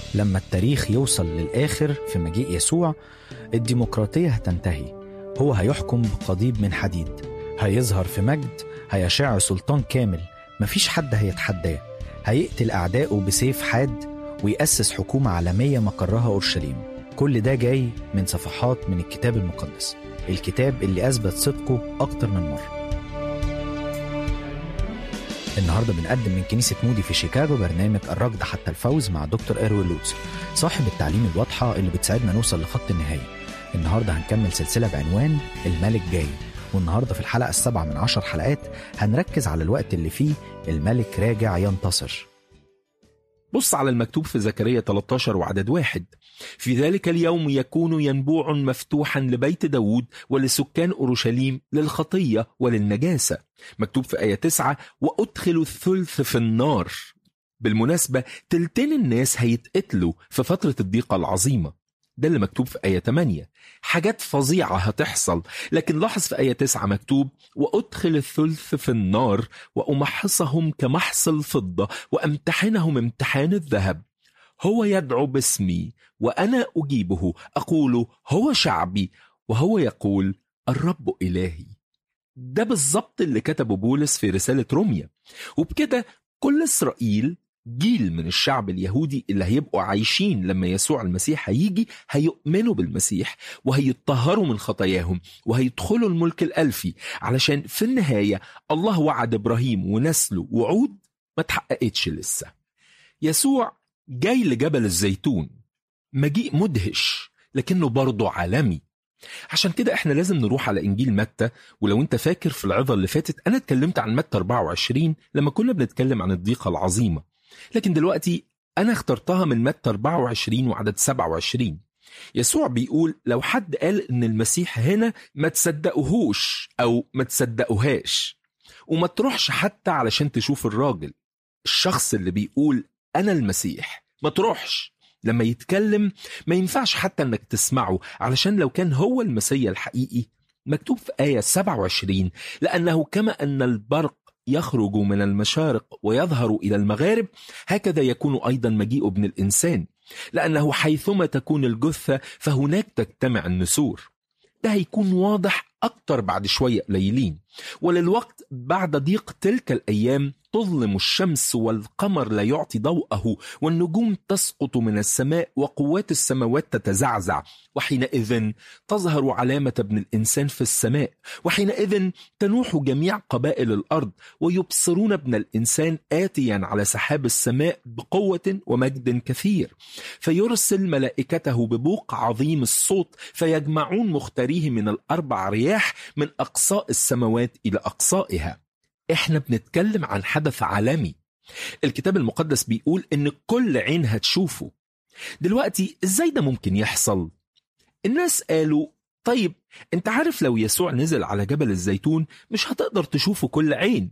لما التاريخ يوصل للآخر في مجيء يسوع الديمقراطية هتنتهي هو هيحكم بقضيب من حديد هيظهر في مجد هيشع سلطان كامل مفيش حد هيتحداه هيقتل أعدائه بسيف حاد ويأسس حكومة عالمية مقرها أورشليم كل ده جاي من صفحات من الكتاب المقدس الكتاب اللي أثبت صدقه أكتر من مرة النهارده بنقدم من كنيسة مودي في شيكاغو برنامج الركض حتى الفوز مع دكتور إيروين لوتسر صاحب التعليم الواضحة اللي بتساعدنا نوصل لخط النهاية النهارده هنكمل سلسلة بعنوان الملك جاي والنهارده في الحلقة السابعة من عشر حلقات هنركز على الوقت اللي فيه الملك راجع ينتصر بص على المكتوب في زكريا 13 وعدد واحد في ذلك اليوم يكون ينبوع مفتوحا لبيت داود ولسكان أورشليم للخطية وللنجاسة مكتوب في آية 9 وأدخل الثلث في النار بالمناسبة تلتين الناس هيتقتلوا في فترة الضيقة العظيمة ده اللي مكتوب في آية 8 حاجات فظيعة هتحصل لكن لاحظ في آية 9 مكتوب وأدخل الثلث في النار وأمحصهم كمحص الفضة وأمتحنهم امتحان الذهب هو يدعو باسمي وأنا أجيبه أقول هو شعبي وهو يقول الرب إلهي ده بالظبط اللي كتبه بولس في رسالة روميا وبكده كل إسرائيل جيل من الشعب اليهودي اللي هيبقوا عايشين لما يسوع المسيح هيجي هيؤمنوا بالمسيح وهيتطهروا من خطاياهم وهيدخلوا الملك الألفي علشان في النهاية الله وعد إبراهيم ونسله وعود ما تحققتش لسه يسوع جاي لجبل الزيتون مجيء مدهش لكنه برضه عالمي عشان كده احنا لازم نروح على انجيل متى ولو انت فاكر في العظه اللي فاتت انا اتكلمت عن متى 24 لما كنا بنتكلم عن الضيقه العظيمه لكن دلوقتي انا اخترتها من متى 24 وعدد 27 يسوع بيقول لو حد قال ان المسيح هنا ما تصدقوهوش او ما تصدقوهاش وما تروحش حتى علشان تشوف الراجل الشخص اللي بيقول انا المسيح ما تروحش لما يتكلم ما ينفعش حتى انك تسمعه علشان لو كان هو المسيا الحقيقي مكتوب في آية 27 لأنه كما أن البرق يخرج من المشارق ويظهر إلى المغارب هكذا يكون أيضا مجيء ابن الإنسان لأنه حيثما تكون الجثة فهناك تجتمع النسور ده هيكون واضح أكتر بعد شوية قليلين وللوقت بعد ضيق تلك الأيام تظلم الشمس والقمر لا يعطي ضوءه والنجوم تسقط من السماء وقوات السماوات تتزعزع وحينئذ تظهر علامة ابن الإنسان في السماء وحينئذ تنوح جميع قبائل الأرض ويبصرون ابن الإنسان آتيا على سحاب السماء بقوة ومجد كثير فيرسل ملائكته ببوق عظيم الصوت فيجمعون مختاريه من الأربع رياح من أقصاء السماوات إلى أقصائها احنا بنتكلم عن حدث عالمي الكتاب المقدس بيقول ان كل عين هتشوفه دلوقتي ازاي ده ممكن يحصل الناس قالوا طيب انت عارف لو يسوع نزل على جبل الزيتون مش هتقدر تشوفه كل عين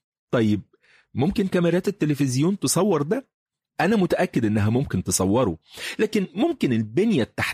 طيب ممكن كاميرات التلفزيون تصور ده انا متاكد انها ممكن تصوره لكن ممكن البنيه التحتيه